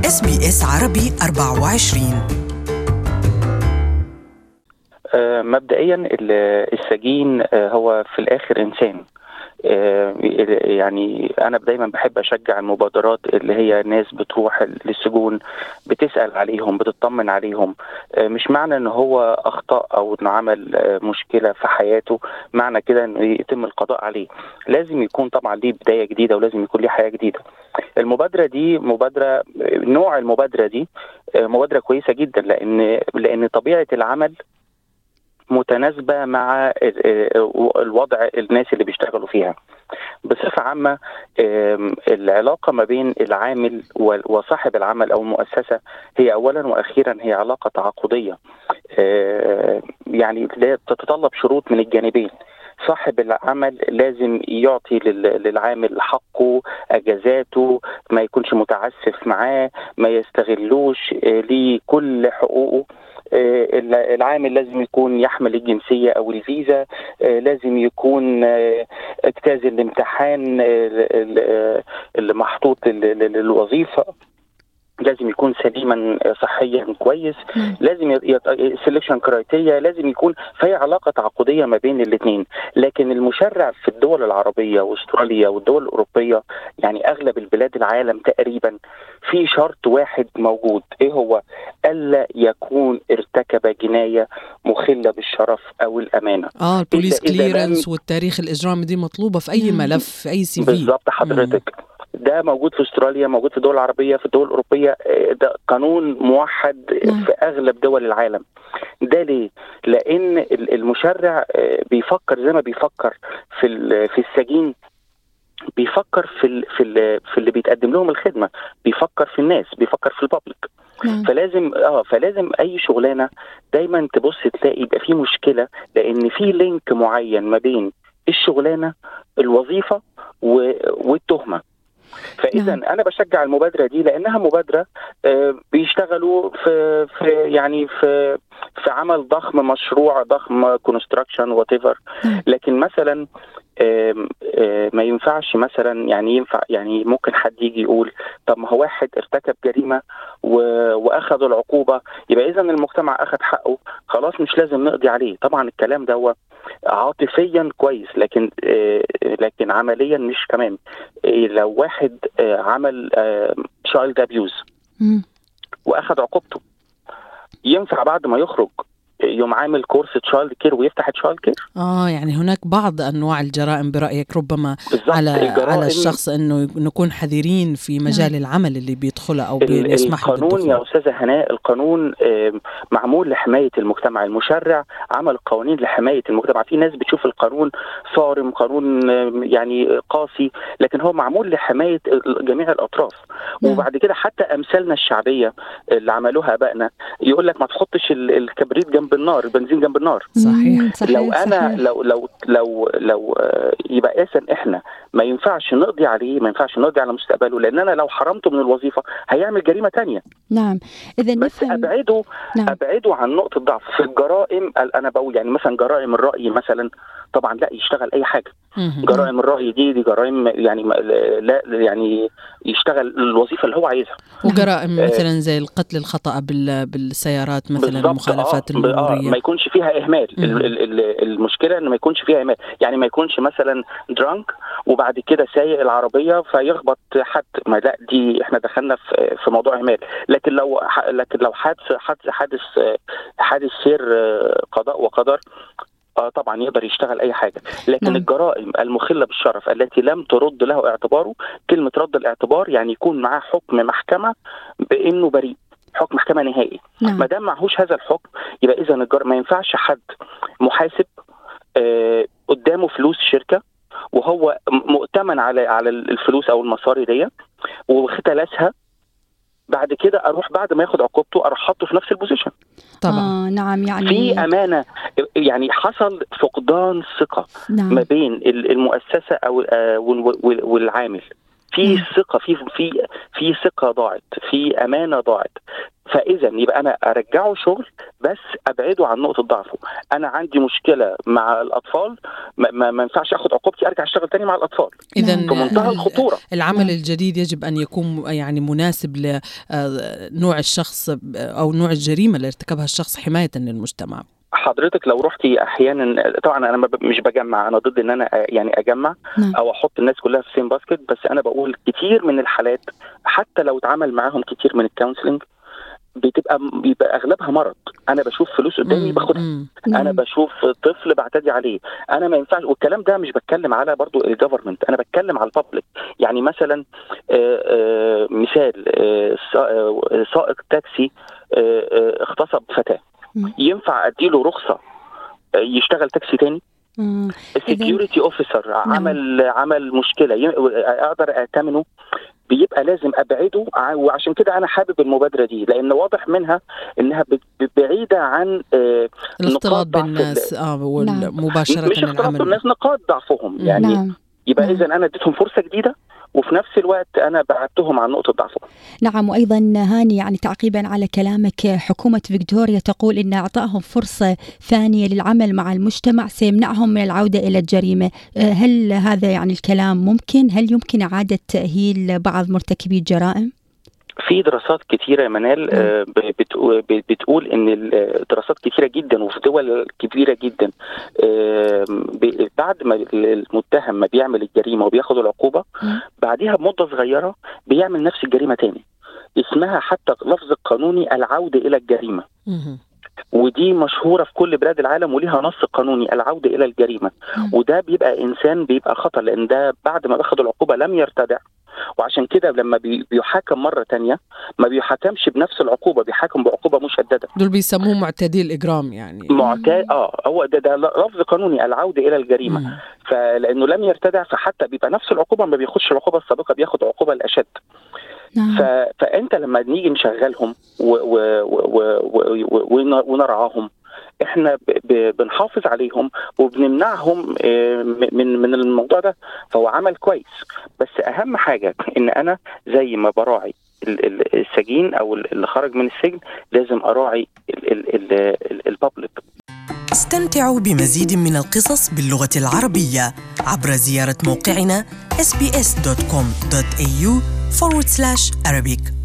اس بي اس عربي 24 آه، مبدئيا ال- السجين آه، هو في الاخر انسان آه، يعني انا دايما بحب اشجع المبادرات اللي هي ناس بتروح للسجون بتسال عليهم بتطمن عليهم آه، مش معنى ان هو اخطا او انه عمل آه، مشكله في حياته معنى كده انه يتم القضاء عليه لازم يكون طبعا ليه بدايه جديده ولازم يكون ليه حياه جديده المبادره دي مبادره نوع المبادره دي آه، مبادره كويسه جدا لان لان طبيعه العمل متناسبه مع ال- ال- الوضع الناس اللي بيشتغلوا فيها بصفه عامه آم، العلاقه ما بين العامل و- وصاحب العمل او المؤسسه هي اولا واخيرا هي علاقه تعاقديه آه، يعني لا تتطلب شروط من الجانبين صاحب العمل لازم يعطي لل- للعامل حقه اجازاته ما يكونش متعسف معاه ما يستغلوش آه، ليه كل حقوقه آه، العامل لازم يكون يحمل الجنسية أو الفيزا آه، لازم يكون آه، اجتاز الامتحان آه، ال- ال- اللي محطوط لل- لل- للوظيفة لازم يكون سليما آه، صحيا كويس نعم. لازم سelection كرايتيريا لازم يكون في علاقه تعاقديه ما بين الاثنين لكن المشرع في الدول العربيه واستراليا والدول الاوروبيه يعني اغلب البلاد العالم تقريبا في شرط واحد موجود ايه هو الا يكون ارتكب جنايه مخله بالشرف او الامانه اه البوليس إذا- إذا لم- كليرنس والتاريخ الاجرامي دي مطلوبه في اي نعم. ملف في اي سي في بالظبط حضرتك ده موجود في استراليا موجود في الدول العربيه في الدول الاوروبيه آه، ده قانون موحد نعم. في اغلب دول العالم ده ليه لان ال- المشرع آه، بيفكر زي ما بيفكر في ال- في السجين بيفكر في ال في ال في اللي بيتقدم لهم الخدمه بيفكر في الناس بيفكر في البابليك نعم فلازم اه فلازم اي شغلانه دايما تبص تلاقي يبقى في مشكله لان في لينك معين ما بين الشغلانه الوظيفه و- والتهمه فاذا نعم. انا بشجع المبادره دي لانها مبادره آه، بيشتغلوا في في يعني في في عمل ضخم مشروع ضخم كونستراكشن وات ايفر نعم. لكن مثلا آم، آه، ما ينفعش مثلا يعني ينفع يعني ممكن حد يجي يقول طب ما هو واحد ارتكب جريمه و- واخذ العقوبه يبقى اذا المجتمع اخذ حقه خلاص مش لازم نقضي عليه طبعا الكلام ده هو عاطفيا كويس لكن آه، لكن عمليا مش كمان آه، لو واحد آه، عمل تشايلد ابيوز مم. واخذ عقوبته ينفع بعد ما يخرج يوم عامل كورس تشايلد كير ويفتح تشايلد كير اه يعني هناك بعض انواع الجرائم برايك ربما بالظبط على الجرائم- على الشخص انه نكون حذرين في مجال العمل اللي بيدخله او ال- بيسمح له القانون يا بالدخول استاذه هناء القانون آم، معمول لحمايه المجتمع المشرع عمل قوانين لحمايه المجتمع في ناس بتشوف القانون صارم قانون آم، يعني قاسي لكن هو معمول لحمايه ال- جميع الاطراف نعم. وبعد كده حتى امثالنا الشعبيه اللي عملوها ابائنا يقول لك ما تحطش ال- الكبريت جنب النار البنزين جنب النار صحيح. مم. صحيح لو انا صحيح. لو لو لو لو آه، يبقى اذا احنا ما ينفعش نقضي عليه ما ينفعش نقضي على مستقبله لان انا لو حرمته من الوظيفه هيعمل جريمه تانية نعم إذا بس نفهم ابعده نعم ابعده عن نقطه ضعف في الجرائم ال- انا بقول يعني مثلا جرائم الراي مثلا طبعا لا يشتغل اي حاجه مهم. جرائم الراي دي دي جرائم يعني ما- لا يعني يشتغل الوظيفه اللي هو عايزها وجرائم آه. مثلا زي القتل الخطا بال- بالسيارات مثلا بالظبط، المخالفات آه ب- آه المروريه ما يكونش فيها اهمال مم. ال- ال- ال- المشكله ان ما يكونش فيها اهمال يعني ما يكونش مثلا درانك وبعد كده سايق العربيه فيخبط حد ما لا دي احنا دخلنا في في موضوع اهمال لكن لو ح- لكن لو حادث حادث حادث حادث سير آه، قضاء وقدر اه طبعا يقدر يشتغل اي حاجه لكن نعم. نعم. الجرائم المخله بالشرف التي لم ترد له اعتباره كلمه رد الاعتبار يعني يكون معاه حكم محكمه بانه بريء حكم محكمه نهائي نعم ما دام معهوش هذا الحكم يبقى اذا الجر... ما ينفعش حد محاسب آه قدامه فلوس شركه وهو م- مؤتمن على على الفلوس او المصاري دي واختلسها بعد كده اروح بعد ما ياخد عقوبته اروح حاطه في نفس البوزيشن طبعا آه نعم يعني في امانه يعني حصل فقدان ثقه نعم ما بين ال- المؤسسه او آه، وال- وال- والعامل في نعم. ثقه في في في ثقه ضاعت في امانه ضاعت فاذا يبقى انا ارجعه شغل بس ابعده عن نقطه ضعفه انا عندي مشكله مع الاطفال ما, ما, ما ينفعش اخد عقوبتي ارجع اشتغل تاني مع الاطفال اذا في منتهى الخطوره العمل نعم. الجديد يجب ان يكون يعني مناسب لنوع الشخص او نوع الجريمه اللي ارتكبها الشخص حمايه للمجتمع حضرتك لو رحتي احيانا طبعا انا ما ب- مش بجمع انا ضد ان انا آه، يعني اجمع نعم. او احط الناس كلها في سيم باسكت بس انا بقول كتير من الحالات حتى لو اتعمل معاهم كتير من الكونسلنج بتبقى بيبقى اغلبها مرض انا بشوف فلوس قدامي مم، باخدها مم. انا نعم. بشوف طفل بعتدي عليه انا ما ينفعش والكلام ده مش بتكلم على برضو الجفرمنت انا بتكلم على البابليك يعني مثلا آه، آه، مثال آه، سا- آه، سائق تاكسي آه، آه، اغتصب فتاه مم. ينفع اديله رخصه آه، يشتغل تاكسي تاني آه. السكيورتي اوفيسر عمل عمل مشكله ي- اقدر اتمنه بيبقى لازم ابعده ع- وعشان كده انا حابب المبادره دي لان واضح منها انها ب- ب- بعيده عن آه، الاختلاط نقاط ضعف بالناس اه ومباشره مش اختلاط العمل بالناس نقاط ضعفهم يعني نعم يبقى نعم. اذا انا اديتهم فرصه جديده وفي نفس الوقت انا بعدتهم عن نقطه ضعفهم نعم وايضا هاني يعني تعقيبا على كلامك حكومه فيكتوريا تقول ان اعطائهم فرصه ثانيه للعمل مع المجتمع سيمنعهم من العوده الى الجريمه، آه، هل هذا يعني الكلام ممكن؟ هل يمكن اعاده تاهيل بعض مرتكبي الجرائم؟ في دراسات كتيرة يا منال آه، ب- بتقو- ب- بتقول ان ال- دراسات كتيرة جدا وفي دول كبيرة جدا آه، ب- بعد ما المتهم ما بيعمل الجريمة وبياخد العقوبة مم. بعديها بمدة صغيرة بيعمل نفس الجريمة تاني اسمها حتى لفظ القانوني العودة إلى الجريمة مهم. ودي مشهورة في كل بلاد العالم وليها نص قانوني العودة إلى الجريمة مم. وده بيبقى إنسان بيبقى خطر لأن ده بعد ما أخذ العقوبة لم يرتدع وعشان كده لما بي- بيحاكم مرة تانية ما بيحاكمش بنفس العقوبة بيحاكم بعقوبة مشددة دول بيسموه معتدي الاجرام يعني معتاد اه هو ده ده لفظ قانوني العودة إلى الجريمة مم. فلأنه لم يرتدع فحتى بيبقى نفس العقوبة ما بياخدش العقوبة السابقة بياخد عقوبة الأشد نعم ف... فانت لما نيجي نشغلهم و... و... و... و... و... ون- ونرعاهم احنا ب... ب... بنحافظ عليهم وبنمنعهم آه، م- من من الموضوع ده فهو عمل كويس بس اهم حاجه ان انا زي ما براعي ال- ال- السجين او ال- اللي خرج من السجن لازم اراعي ال- ال- ال- ال- البابليك استمتعوا بمزيد من القصص باللغة العربية عبر زيارة موقعنا sbs.com.au forward slash Arabic